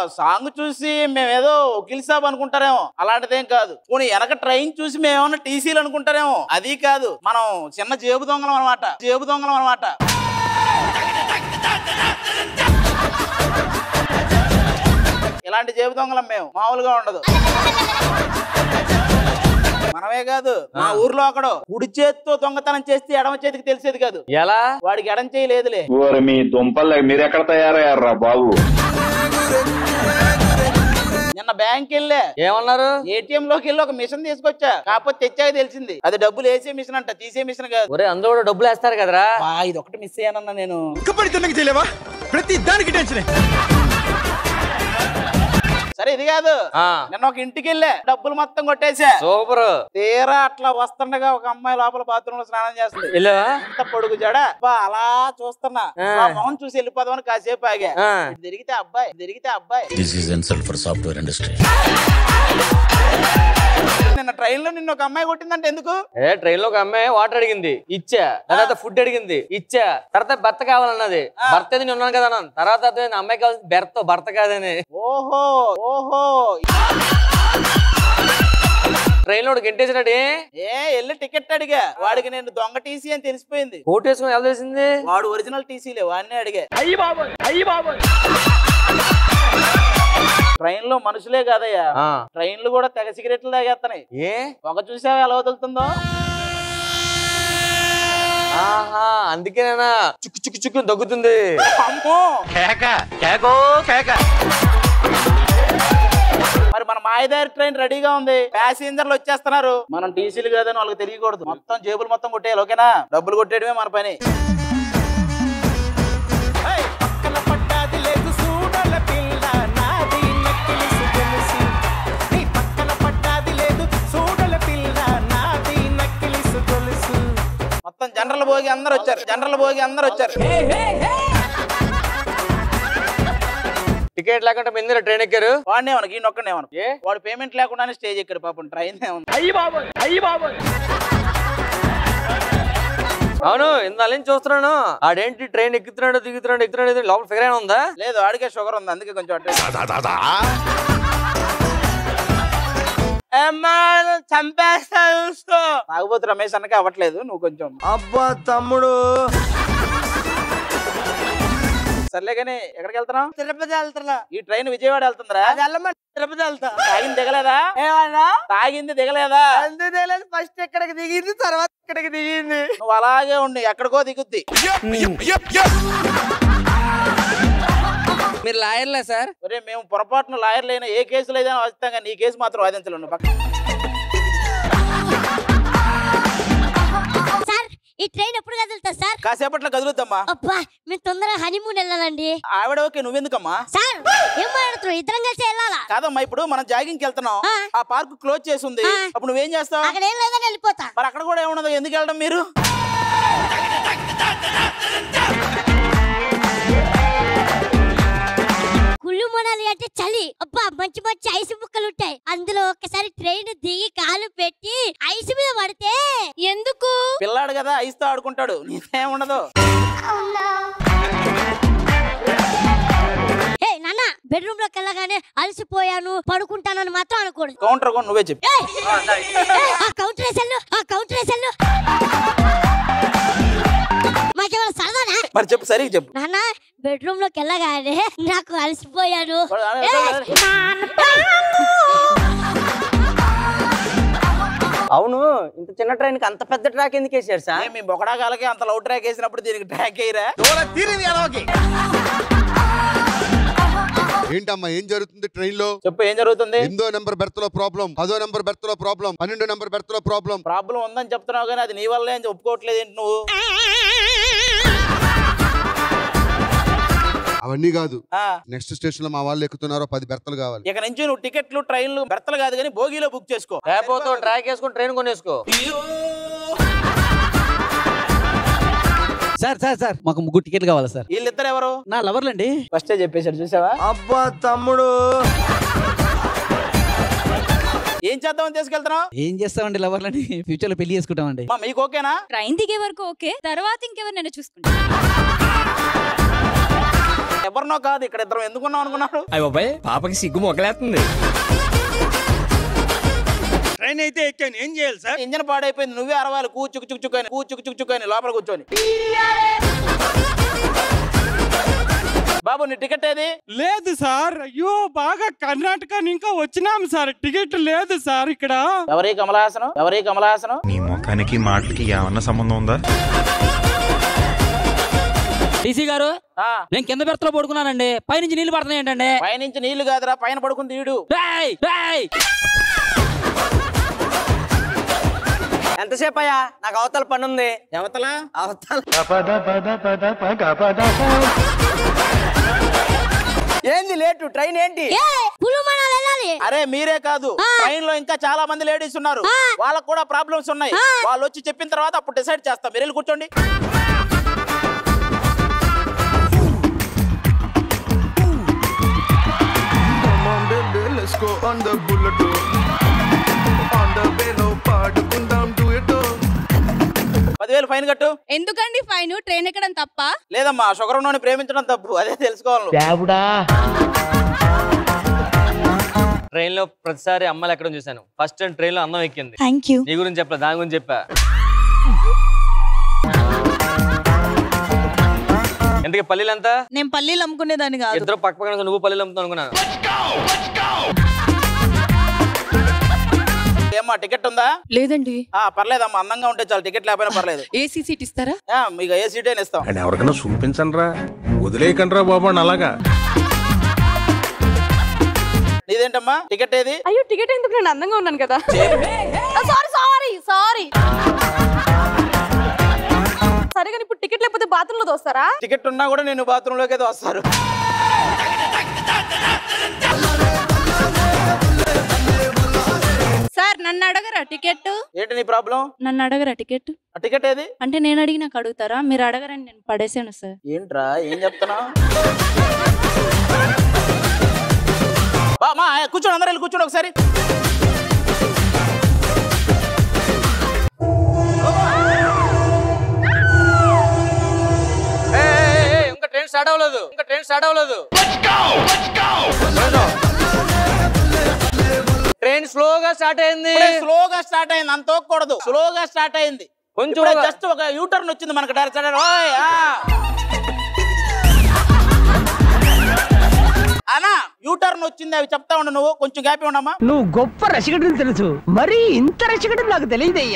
Song చూసి మేమేదో వకీల్ సాబ్ అనుకుంటారేమో అలాంటిదేం కాదు పోనీ వెనక ట్రైన్ చూసి మేమేమన్నా టీసీలు అనుకుంటారేమో అది కాదు మనం చిన్న జేబు దొంగలం అనమాట జేబు దొంగలం అనమాట ఇలాంటి జేబు దొంగలం మేము మామూలుగా ఉండదు మనమే కాదు మా ఊర్లో ఒకడు కుడి చేత్తో దొంగతనం చేస్తే ఎడమ చేతికి తెలిసేది కాదు ఎలా వాడికి ఎడం చేయలేదులే ఓరి మీ దుంపలు మీరెక్కడ తయారయ్యారా బాబు నిన్న బ్యాంక్ వెళ్ళే ఏమన్నారు ఏటీఎం లోకి వెళ్ళి ఒక మిషన్ తీసుకొచ్చా కాకపోతే తెచ్చాక తెలిసింది అది డబ్బులు వేసే మిషన్ అంట తీసే మిషన్ కాదు ఒరే అందరూ కూడా డబ్బులు వేస్తారు కదరా బా, ఇది ఒకటి మిస్ అయ్యానన్నా నేను కప్పటి తిన్నకి చేయలేవా ప్రతి దానికి టెన్షన్ సరే ఇది కాదు ఆ. నిన్న ఒక ఇంటికి వెళ్ళా డబ్బులు మొత్తం కొట్టేసా సూపర్ తీరా అట్లా వస్తుండగా ఒక అమ్మాయి లోపల బాత్రూమ్ లో స్నానం చేస్తుంది వెళ్ళావా ఎంత పొడుగు జడ అబ్బా, అలా చూస్తున్నా ఆ. ఆ మొహం చూసి వెళ్ళిపోదామని కాసేపు ఆగా ఆ. ఇటు తిరిగితే అబ్బాయి ఇటు తిరిగితే అబ్బాయి This is insult for software industry. నిన్న ట్రైన్ లో నిన్న ఒక అమ్మాయి కొట్టిందంటే ఎందుకు ఏ ట్రైన్ లో ఒక అమ్మాయి వాటర్ అడిగింది ఇచ్చా తర్వాత ఫుడ్ అడిగింది ఇచ్చా తర్వాత భర్త కావాలన్నది భర్త అది నేను ఉన్నాను కదా అన్నాను తర్వాత అర్థమైంది అమ్మాయి కావాల్సింది భర్త భర్త కాదని ఓహో ఓహో ట్రైన్ లో గెంటేసినట్టు ఏ వెళ్ళి టికెట్ అడిగా వాడికి నేను దొంగ టీసీ అని తెలిసిపోయింది కోట్ వేసుకుని ఎలా తెలిసింది వాడు ఒరిజినల్ టీసీలే వాడినే అడిగా ట్రైన్ లో మనుషులే కాదయ్యా ఆ. ట్రైన్లు కూడా తెగ సిగరెట్లు తాగేస్తున్నాయి ఏ ఒక చూసావా ఎలా వదులుతుందో ఆహా అందుకేనా చుక్కు చుక్కు చుక్కు దగ్గుతుంది అమ్మో మరి మన మాయదారి ట్రైన్ రెడీగా ఉంది ప్యాసింజర్లు వచ్చేస్తున్నారు మనం టీసీలు కాదని వాళ్ళకి తెలియకూడదు మొత్తం జేబులు మొత్తం కొట్టేయాలి ఓకేనా డబ్బులు కొట్టేయడమే మన పని ఏయ్, పక్కన పడ్డాది లేదు చూడల పిల్ల నాది నక్కిలిసి గెలిసి నీ పక్కన పడ్డాది లేదు చూడల పిల్ల నాది నక్కిలిసి గొలుసు మొత్తం జనరల్ భోగి అందరు వచ్చారు జనరల్ భోగి అందరు వచ్చారు టికెట్ లేకుండా మీద ట్రైన్ ఎక్కారు వాడినే మనకి ఈయన ఒక్కడే మనకి ఏ వాడు పేమెంట్ లేకుండానే స్టేజ్ ఎక్కాడు పాపం ట్రైన్ అవును ఇందాల నుంచి చూస్తున్నాను ఆడేంటి ట్రైన్ ఎక్కుతున్నాడు దిగుతున్నాడు ఎక్కుతున్నాడు ఇది లోపల ఫిగర్ అయినా ఉందా లేదు ఆడికే షుగర్ ఉంది అందుకే కొంచెం అటు చంపేస్తాను తాగుబోతు రమేష్ అన్నకే అవ్వట్లేదు నువ్వు కొంచెం అబ్బా తమ్ముడు సర్లే కానీ ఎక్కడికి వెళ్తున్నావు తిరుపతి వెళ్తున్నా ఈ ట్రైన్ విజయవాడ వెళ్తుందిరా తిరుపతి వెళ్తా తాగింది దిగలేదా ఏమన్నా తాగింది దిగలేదా దిగలేదు ఫస్ట్ ఎక్కడికి దిగింది తర్వాత ఎక్కడికి దిగింది నువ్వు అలాగే ఉండి ఎక్కడికో దిగుద్ది మీరు లాయర్లే సార్ ఒరే మేము పొరపాటున లాయర్లు అయినా ఏ కేసులు అయినా వాదిస్తాం కానీ నీ కేసు మాత్రం వాదించలేను పక్క సార్ ఈ ట్రైన్ ఎప్పుడు కదులుతా సార్ కాసేపట్లో కదులుద్దమ్మా అబ్బా మేము తొందరగా హనీమూన్ వెళ్ళాలండి ఆవిడ ఓకే నువ్వెందుకమ్మా సార్ ఏం మాట్లాడుతున్నావు ఇద్దరం కలిసి వెళ్ళాలా కాదమ్మా ఇప్పుడు మనం జాగింగ్కి వెళ్తున్నాం ఆ. ఆ పార్క్ క్లోజ్ చేసి ఉంది ఆ. అప్పుడు నువ్వేం చేస్తావు అక్కడ ఏం లేదని వెళ్ళిపోతా మరి అక్కడ కూడా ఏమున్నదో ఎందుకు వెళ్ళడం మీరు కుళ్ళు మనాలి అంటే చలి అబ్బా మంచి మంచి ఐస్ ముక్కలు ఉంటాయి అందులో ఒక్కసారి ట్రైన్ దిగి కాలు పెట్టి ఐస్ మీద పడితే ఎందుకు పిల్లాడు కదా ఐస్తో ఆడుకుంటాడు నీదేం ఉండదు ఏ నాన్న బెడ్రూమ్ లోకి వెళ్ళగానే అలసిపోయాను పడుకుంటానని మాత్రం అనకూడదు కౌంటర్ కొని నువ్వే చెప్పు ఏయ్! ఏయ్, ఆ కౌంటర్ వేసెళ్ళు ఆ కౌంటర్ వేసెళ్ళు మాకేమైనా సరదానా మరి చెప్పు సరిగ్గా చెప్పు నాన్న బెడ్రూమ్ లోకి వెళ్ళగానే నాకు అలసిపోయాను వాడు అలా ఏయ్! అవును ఇంత చిన్న ట్రైన్ కి అంత పెద్ద ట్రాక్ ఎందుకు వేసారు సార్ ఏ, మీ బొకడాకాలకి అంత లౌ ట్రాక్ వేసినప్పుడు దీనికి ట్రాక్ అయ్యిరా తీరింది ఎలాగే ఏంటమ్మా ఏం జరుగుతుంది ట్రైన్ లో చెప్పు ఏం జరుగుతుంది ఎనిమిదో నెంబర్ బెర్త్ లో ప్రాబ్లం పదో నెంబర్ బెర్త్ లో ప్రాబ్లం పన్నెండో నెంబర్ బెర్త్ లో ప్రాబ్లం ప్రాబ్లం ఉందని చెప్తున్నావు కానీ అది నీ వల్లే అని ఒప్పుకోవట్లేదు ఏంటి నువ్వు అవన్నీ కాదు ఆ, నెక్స్ట్ స్టేషన్ లో మా వాళ్ళు ఎక్కుతున్నారో పది బెర్తలు కావాలి ఇక నుంచి నువ్వు టికెట్లు ట్రైన్లు బెర్తలు కాదు కానీ భోగిలో బుక్ చేసుకో లేకపోతే ట్రాక్ వేసుకుని ట్రైన్ కొనేసుకో సార్ సార్ సార్ మాకు ముగ్గురు టికెట్లు కావాలి సార్ వీళ్ళిద్దరు ఎవరు నా లవర్లండి ఫస్టే చెప్పేశాడు చూసావా అబ్బా తమ్ముడు ఏం చేద్దామని తీసుకెళ్తున్నావు ఏం చేస్తామండి లవర్లని ఫ్యూచర్ లో పెళ్లి చేసుకుంటామండి మా మీకు ఓకేనా ట్రైన్ దిగే వరకు ఓకే తర్వాత ఇంకెవరినైనా చూసుకుంటా ఎవరినో కాదు ఇక్కడ ఇద్దరం ఎందుకున్నాం అనుకున్నారు అయ్య బాబాయ్ పాపకి సిగ్గు మొగలేస్తుంది ట్రైన్ అయితే ఎక్కాను ఏం చేయాలి సార్ ఇంజన్ పాడైపోయింది నువ్వే అరవాలి కూచుకు చుక్ చుక్ అని కూచుకు చుక్ చుక్ అని లోపల కూర్చొని బాబు నీ టికెట్ ఏది లేదు సార్ అయ్యో బాగా కర్ణాటక ఇంకా వచ్చినాం సార్ టికెట్ లేదు సార్ ఇక్కడ ఎవరి కమలహాసనం ఎవరి కమలహాసనం నీ ముఖానికి మాటలకి ఏమన్నా సంబంధం ఉందా టీసీ గారు ఆ, నేను కింద బెర్తలో పడుకున్నానండి పైనుంచి నీళ్లు పడుతున్నాయి ఏంటండి పైనుంచి నీళ్లు కాదురా పైన పడుకుంది ఈడు రేయ్, రేయ్. ఎంతసేపు అయ్యా నాకు అవతల పని ఉంది ఎవతలా అవతల ఏంది లేటు ట్రైన్ ఏంటి ఏ పులు మనాలి వెళ్ళాలి అరే మీరే కాదు ఆ. ట్రైన్ లో ఇంకా చాలా మంది లేడీస్ ఉన్నారు ఆ. వాళ్ళకు కూడా ప్రాబ్లమ్స్ ఉన్నాయి ఆ. వాళ్ళు వచ్చి చెప్పిన తర్వాత అప్పుడు డిసైడ్ చేస్తాం మీరు వెళ్ళి కూర్చోండి పదివేలు ఫైన్ కట్టు ఎందుకండి ఫైన్ ట్రైన్ ఎక్కడం తప్ప లేదమ్మా షుగర్ ఉన్నోని ప్రేమించడం తప్పు అదే తెలుసుకోవాలి నువ్వు. ట్రైన్ లో ప్రతిసారి అమ్మాయిలు ఎక్కడ చూశాను ఫస్ట్ టైం ట్రైన్ లో అన్నం ఎక్కింది థ్యాంక్ యూ నీ గురించి చెప్పలే దాని గురించి చెప్పా ఎందుకు పల్లీలు ఎంత నేను పల్లీలు అమ్ముకునేదాన్ని కాదు ఇద్దరు పక్క పక్కన నువ్వు పల్లీలు అమ్ముతావు అనుకున్నాను ఏమ్మా టికెట్ ఉందా లేదండి ఆ పర్లేదమ్మా అందంగా ఉంటే చాలు టికెట్ లేకపోయినా పర్లేదు ఏసీ సీట్ ఇస్తారా ఆ, మీకు ఏ సీట్ అయినా ఇస్తాం అండ్ ఎవరికైనా చూపించండి రా వదిలేయకండి రా బాబు అని అలాగా నీదేంటమ్మా టికెట్ ఏది అయ్యో టికెట్ ఎందుకు నేను అందంగా ఉన్నాను కదా సారీ సారీ సారీ సరే కానీ ఇప్పుడు టికెట్ లేకపోతే బాత్రూమ్ లో దోస్తారా టికెట్ ఉన్నా కూడా నేను బాత్రూమ్ లోకి అయితే వస్తారు సార్ నన్ను అడగరా టికెట్ ఏంటి నీ ప్రాబ్లం నన్ను అడగరా టికెట్ ఆ టికెట్ ఏది అంటే నేను అడిగి నాకు అడుగుతారా మీరు అడగరని నేను పడేసాను సార్ ఏంట్రా ఏం చెప్తున్నావు మా కూర్చోండి అందరూ వెళ్ళి కూర్చోండి ఒకసారి ఏయ్, ఏయ్, ఏయ్, ఇంకా ట్రైన్ స్టార్ట్ అవ్వలేదు ఇంకా ట్రైన్ స్టార్ట్ అవ్వలేదు ట్రైన్ స్లోగా స్టార్ట్ అయింది స్లోగా స్టార్ట్ అయింది అంత తోకూడదు స్లోగా స్టార్ట్ అయింది కొంచెం ఒక- జస్ట్ ఒక యూటర్న్ వచ్చింది మనకు డైరెక్ట్ సైడ్ ఓయ్ ఆ. అన్నా యూటర్న్ వచ్చింది అవి చెప్తా ఉండు నువ్వు కొంచెం గ్యాప్ ఉండమ్మా నువ్వు గొప్ప రసికడని తెలుసు మరి ఇంత రసికడని నాకు తెలియదయ్యా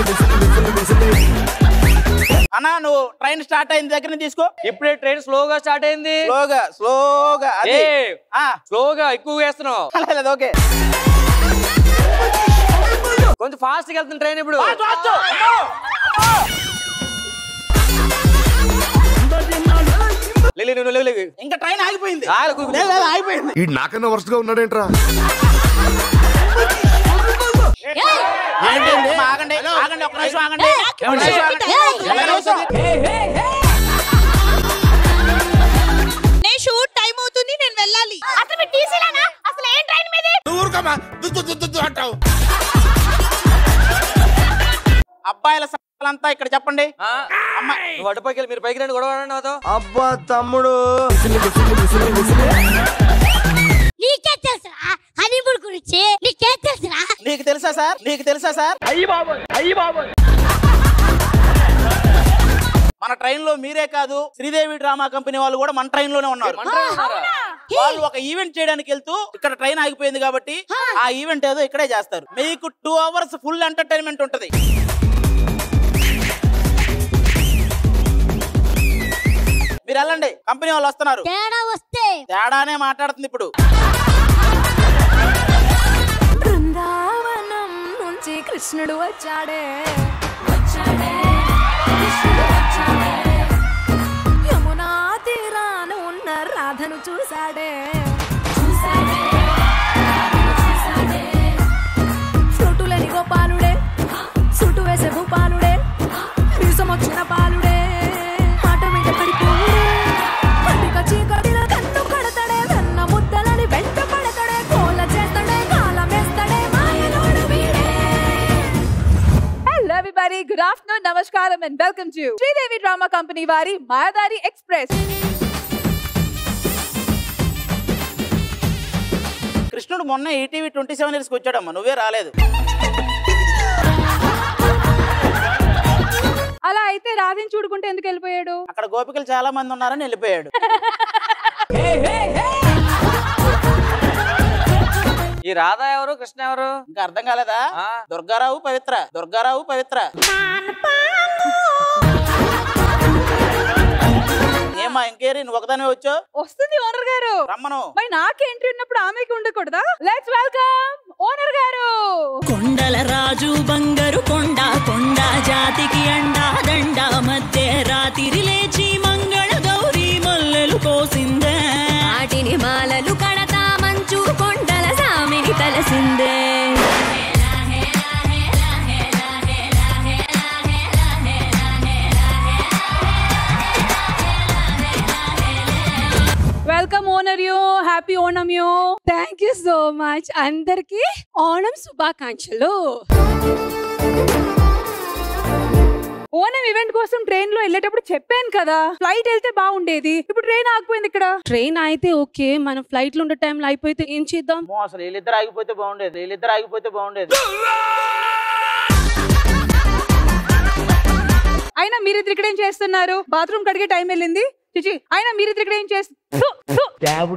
అన్నా నువ్వు ట్రైన్ స్టార్ట్ అయిన దగ్గర నుంచి తీసుకో ఇప్పుడే ట్రైన్ స్లోగా స్టార్ట్ అయింది స్లోగా స్లోగా అది ఏయ్, ఆ, స్లోగా ఎక్కువ వేస్తున్నావు లేదు ఓకే కొంచెం ఫాస్ట్ గా వెళ్తుంది ట్రైన్ ఇప్పుడు ఫాస్ట్, ఫాస్ట్. అమ్మో, అమ్మో. లే, లే, నువ్వు లే, లే. ఇంకా ట్రైన్ ఆగిపోయింది ఆగు, కూర్చో. లేదు, లేదు, ఆగిపోయింది ఈ నాకన్నా వరుసగా గా ఉన్నాడేంట్రా ఏంటండి? ఆగండి ఆగండి ఒక్క నిమిషం ఆగండి ఒక్క నిమిషం ఆగండి. ఒక్క నిమిషం. నేను షూట్ టైం అవుతుంది నేను వెళ్ళాలి అసలు మీ టీసీలేనా అసలు ఏం ట్రైన్ మీది అబ్బాయిల సంఖ్యలంతా ఇక్కడ చెప్పండి ఆ, నువ్వు అటు పైకి వెళ్ళి మీరు పైకి రండి గొడవ ఆడండి నాతో. అబ్బా తమ్ముడు నీకే తెలుసురా హనీమూన్ గురించి నీకే తెలుసురా నీకు తెలుసా సార్ నీకు తెలుసా సార్ అయ్యి బాబు అయ్యి బాబు మన ట్రైన్ లో మీరే కాదు శ్రీదేవి డ్రామా కంపెనీ వాళ్ళు కూడా మన ట్రైన్ లోనే ఉన్నారు మన ట్రైన్ ఉన్నారా? వాళ్ళు ఒక ఈవెంట్ చేయడానికి వెళ్తూ ఇక్కడ ట్రైన్ ఆగిపోయింది కాబట్టి ఆ ఈవెంట్ ఏదో ఇక్కడే చేస్తారు మీకు టూ అవర్స్ ఫుల్ ఎంటర్టైన్మెంట్ ఉంటది మీరు వెళ్ళండి కంపెనీ వాళ్ళు వస్తున్నారు తేడా వస్తే తేడానే మాట్లాడుతుంది ఇప్పుడు బృందావనం నుంచి కృష్ణుడు వచ్చాడే వచ్చాడే కృష్ణుడు వచ్చాడే యమునా తీరాన ఉన్న రాధను చూశాడే చూశాడే చూశాడే సుటులేని గోపాలుడే సుటు వేసే భూపాలుడే మీసం వచ్చిన పాలుడే మాట మీద పడిపోవుడే పట్టిక చీకటిలో కన్ను కడతాడే వెన్న ముద్దలని వెంట పడతాడే కోల చేస్తాడే కాలం వేస్తాడే మాయలోడు వీడే Hello everybody, good afternoon, namaskaram and welcome to Sridevi Drama Company వారి మాయాదారి ఎక్స్ప్రెస్ కృష్ణుడు మొన్న ఈటీవీ ట్వంటీ సెవెన్ ఇయర్స్కి వచ్చాడమ్మా నువ్వే రాలేదు అలా అయితే రాధిని చూడుకుంటే ఎందుకు వెళ్ళిపోయాడు అక్కడ గోపికలు చాలా మంది ఉన్నారని వెళ్ళిపోయాడు ఈ రాధా ఎవరు కృష్ణ ఎవరు ఇంకా అర్థం కాలేదా దుర్గారావు పవిత్ర దుర్గారావు పవిత్ర ఏమా ఇంకేరి నువ్వు ఒకదానే వచ్చావు వస్తుంది ఓనర్ గారు రమ్మను మరి నాకు ఎంట్రీ ఉన్నప్పుడు ఆమెకి ఉండకూడదా లెట్స్ వెల్కమ్ ఓనర్ గారు కొండల రాజు బంగారు కొండ కొండ జాతికి అండా దండ మధ్య రాత్రి లేచి మంగళ గౌరీ మల్లెలు కోసిందే వాటిని మాలలు కడతా మంచు కొండల సామిని తలసిందే welcome owner you happy Onam you thank you so much అందరికి ఓణం శుభాకాంక్షలు ఓణం ఈవెంట్ కోసం ట్రైన్ లో వెళ్ళేటప్పుడు చెప్పాను కదా ఫ్లైట్ వెళ్తే బాగుండేది ఇప్పుడు ట్రైన్ ఆగిపోయింది ఇక్కడ ట్రైన్ అయితే ఓకే మనం ఫ్లైట్ లో ఉండే టైంలో అయిపోతే ఏం చేద్దాం అమ్మో, అసలు వీళ్ళిద్దరు ఆగిపోతే బాగుండేది వీళ్ళిద్దరు ఆగిపోతే బాగుండేది అయినా మీరిద్దరు ఇక్కడ ఏం చేస్తున్నారు బాత్రూమ్ కడిగే టైం వెళ్ళింది చిచి అయినా మీరిద్దరు ఇక్కడ ఏం చేస్తున్నారు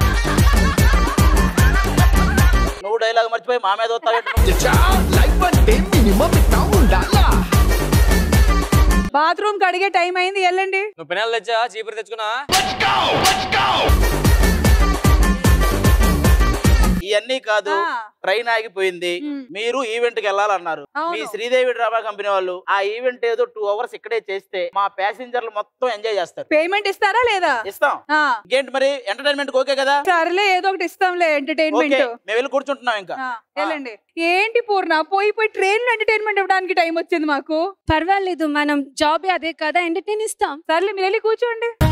నువ్వు డైలాగ్ మర్చిపోయి మా మీద వస్తావు బాత్రూమ్ కడిగే టైం అయింది వెళ్ళండి నువ్వు పిల్లలు తెచ్చా చీపురు తెచ్చుకున్నా ఇవన్నీ కాదు ట్రైన్ ఆగిపోయింది మీరు ఈవెంట్ కి వెళ్ళాలన్నారు అవును. మీ శ్రీదేవి డ్రామా కంపెనీ వాళ్ళు ఆ ఈవెంట్ ఏదో టూ అవర్స్ ఇక్కడే చేస్తే మా ప్యాసింజర్లు మొత్తం ఎంజాయ్ చేస్తారు పేమెంట్ ఇస్తారా లేదా ఇస్తాం ఆ. ఇంకేంటి మరి ఎంటర్టైన్మెంట్ ఓకే కదా సర్లే ఏదో ఒకటి ఇస్తాంలే ఎంటర్టైన్మెంట్ ఓకే మేము వెళ్ళి కూర్చుంటున్నాం ఇంకా వెళ్ళండి ఏంటి పూర్ణ పోయి పోయి ట్రైన్ లో ఎంటర్టైన్మెంట్ ఇవ్వడానికి టైం వచ్చింది మాకు పర్వాలేదు మనం జాబ్ అదే కదా ఎంటర్టైన్ ఇస్తాం సర్లే మీరు వెళ్ళి కూర్చోండి